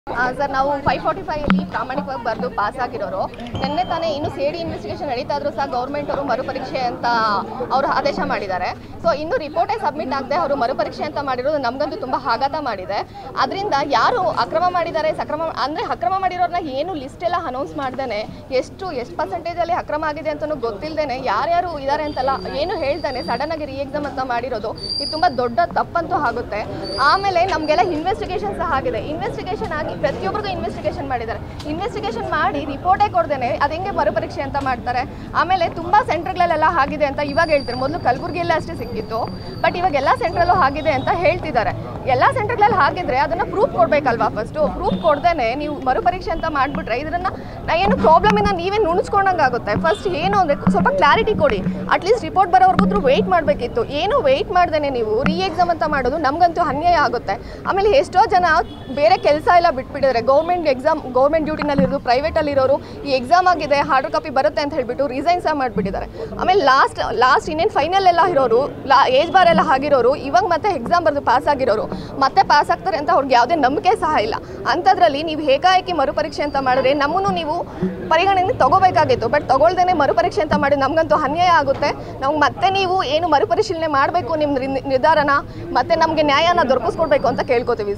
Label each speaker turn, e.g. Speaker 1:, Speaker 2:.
Speaker 1: sir ನಾವು five forty ಫೈವಲ್ಲಿ ಪ್ರಾಮಾಣಿಕವಾಗಿ ಬರೆದು ಪಾಸ್ ಆಗಿರೋರು ನಿನ್ನೆ ತಾನೇ ಇನ್ನು ಸಿ ಡಿ ಇನ್ವೆಸ್ಟಿಗೇಷನ್ ನಡೀತಾ ಇದ್ರೂ ಸಹ ಗೌರ್ಮೆಂಟ್ ಅವರು ಮರುಪರೀಕ್ಷೆ ಅಂತ ಅವರು ಆದೇಶ ಮಾಡಿದ್ದಾರೆ ಸೊ ಇನ್ನು ರಿಪೋರ್ಟೇ ಸಬ್ಮಿಟ್ ಆಗದೆ ಅವರು ಮರುಪರೀಕ್ಷೆ ಅಂತ ಮಾಡಿರೋದು ನಮಗಂತೂ ತುಂಬ ಆಘಾತ ಮಾಡಿದೆ ಅದರಿಂದ ಯಾರು ಅಕ್ರಮ ಮಾಡಿದ್ದಾರೆ ಸಕ್ರಮ ಅಂದರೆ ಅಕ್ರಮ ಮಾಡಿರೋರನ್ನ ಏನು ಲಿಸ್ಟ್ ಎಲ್ಲ ಅನೌನ್ಸ್ ಮಾಡ್ದೇನೆ ಎಷ್ಟು ಎಷ್ಟು ಪರ್ಸೆಂಟೇಜಲ್ಲಿ ಅಕ್ರಮ ಆಗಿದೆ ಅಂತಲೂ ಗೊತ್ತಿಲ್ಲದೇನೆ ಯಾರ್ಯಾರು ಇದ್ದಾರೆ ಅಂತೆಲ್ಲ ಏನು ಹೇಳ್ತಾನೆ ಸಡನ್ ಆಗಿ ರೀ ಎಕ್ಸಾಮ್ ಅಂತ ಮಾಡಿರೋದು ಇದು ತುಂಬ ದೊಡ್ಡ ತಪ್ಪಂತೂ ಆಗುತ್ತೆ ಆಮೇಲೆ ನಮಗೆಲ್ಲ ಇನ್ವೆಸ್ಟಿಗೇಷನ್ ಸಹ ಆಗಿದೆ ಇನ್ವೆಸ್ಟಿಗೇಷನ್ ಆಗಿ ಪ್ರತಿಯೊಬ್ಬರಿಗೂ ಇನ್ವೆಸ್ಟಿಗೇಷನ್ ಮಾಡಿದ್ದಾರೆ ಇನ್ವೆಸ್ಟಿಗೇಷನ್ ಮಾಡಿ ರಿಪೋರ್ಟೇ ಕೊಡ್ದೇನೆ ಅದು ಹೆಂಗೆ ಮರುಪರೀಕ್ಷೆ ಅಂತ ಮಾಡ್ತಾರೆ ಆಮೇಲೆ ತುಂಬ ಸೆಂಟರ್ಗಳಲ್ಲೆಲ್ಲ ಆಗಿದೆ ಅಂತ ಇವಾಗ ಹೇಳ್ತಾರೆ ಮೊದಲು ಕಲಬುರಗಿಯಲ್ಲೇ ಅಷ್ಟೇ ಸಿಕ್ಕಿತ್ತು ಬಟ್ ಇವಾಗ ಎಲ್ಲ ಸೆಂಟ್ರಲ್ಲೂ ಆಗಿದೆ ಅಂತ ಹೇಳ್ತಿದ್ದಾರೆ ಎಲ್ಲ ಸೆಂಟರ್ಗಳಲ್ಲಿ ಆಗಿದ್ರೆ ಅದನ್ನು ಪ್ರೂಫ್ ಕೊಡಬೇಕಲ್ವಾ ಫಸ್ಟು ಪ್ರೂಫ್ ಕೊಡ್ದೇನೆ ನೀವು ಮರುಪರೀಕ್ಷೆ ಅಂತ ಮಾಡಿಬಿಟ್ರೆ ಇದನ್ನ ನಾ ಏನು ಪ್ರಾಬ್ಲಮಿಂದ ನೀವೇ ನುಣುಚ್ಕೊಂಡಂಗೆ ಆಗುತ್ತೆ ಫಸ್ಟ್ ಏನು ಅಂದರೆ ಸ್ವಲ್ಪ ಕ್ಲಾರಿಟಿ ಕೊಡಿ ಅಟ್ಲೀಸ್ಟ್ ರಿಪೋರ್ಟ್ ಬರೋವರೆಗೂ ವೆಯ್ಟ್ ಮಾಡಬೇಕಿತ್ತು ಏನು ವೆಯ್ಟ್ ಮಾಡ್ದೇನೆ ನೀವು ರೀ ಎಕ್ಸಾಮ್ ಅಂತ ಮಾಡೋದು ನಮಗಂತೂ ಅನ್ಯಾಯ ಆಗುತ್ತೆ ಆಮೇಲೆ ಎಷ್ಟೋ ಜನ ಬೇರೆ ಕೆಲಸ ಎಲ್ಲ ಬಿಟ್ಬಿಟ್ಟಿದ್ದಾರೆ ಗೌರ್ಮೆಂಟ್ ಎಕ್ಸಾಮ್ ಗೌರ್ಮೆಂಟ್ ಡ್ಯೂಟಿನಲ್ಲಿರೋದು ಪ್ರೈವೇಟಲ್ಲಿರೋರು ಈ ಎಕ್ಸಾಮ್ ಆಗಿದೆ ಹಾರ್ಡರ್ ಕಾಪಿ ಬರುತ್ತೆ ಅಂತ ಹೇಳ್ಬಿಟ್ಟು ರಿಸೈನ್ ಸಹ ಮಾಡಿಬಿಟ್ಟಿದ್ದಾರೆ ಆಮೇಲೆ ಲಾಸ್ಟ್ ಲಾಸ್ಟ್ ಇನ್ನೇನು ಫೈನಲ್ ಎಲ್ಲ ಇರೋರು ಲಾ ಏಜ್ ಬಾರ್ ಎಲ್ಲ ಆಗಿರೋರು ಇವಾಗ ಮತ್ತೆ ಎಕ್ಸಾಮ್ ಬರೆದು ಪಾಸ್ ಆಗಿರೋರು ಮತ್ತೆ ಪಾಸ್ ಆಗ್ತಾರೆ ಅಂತ ಅವ್ರಿಗೆ ಯಾವುದೇ ನಂಬಿಕೆ ಸಹ ಇಲ್ಲ ಅಂಥದ್ರಲ್ಲಿ ನೀವು ಹೇಗಾಕಿ ಮರುಪರೀಕ್ಷೆ ಅಂತ ಮಾಡಿದ್ರೆ ನಮ್ಮನ್ನು ನೀವು ಪರಿಗಣನೆ ತಗೋಬೇಕಾಗಿತ್ತು ಬಟ್ ತಗೊಳ್ದೇನೆ ಮರುಪರೀಕ್ಷೆ ಅಂತ ಮಾಡಿ ನಮಗಂತೂ ಅನ್ಯಾಯ ಆಗುತ್ತೆ ನಾವು ಮತ್ತೆ ನೀವು ಏನು ಮರುಪರಿಶೀಲನೆ ಮಾಡಬೇಕು ನಿಮ್ಮ ನಿರ್ಧಾರನ ಮತ್ತೆ ನಮಗೆ ನ್ಯಾಯನ ದೊರಕಿಸ್ಕೊಡ್ಬೇಕು ಅಂತ ಕೇಳ್ಕೊತೀವಿ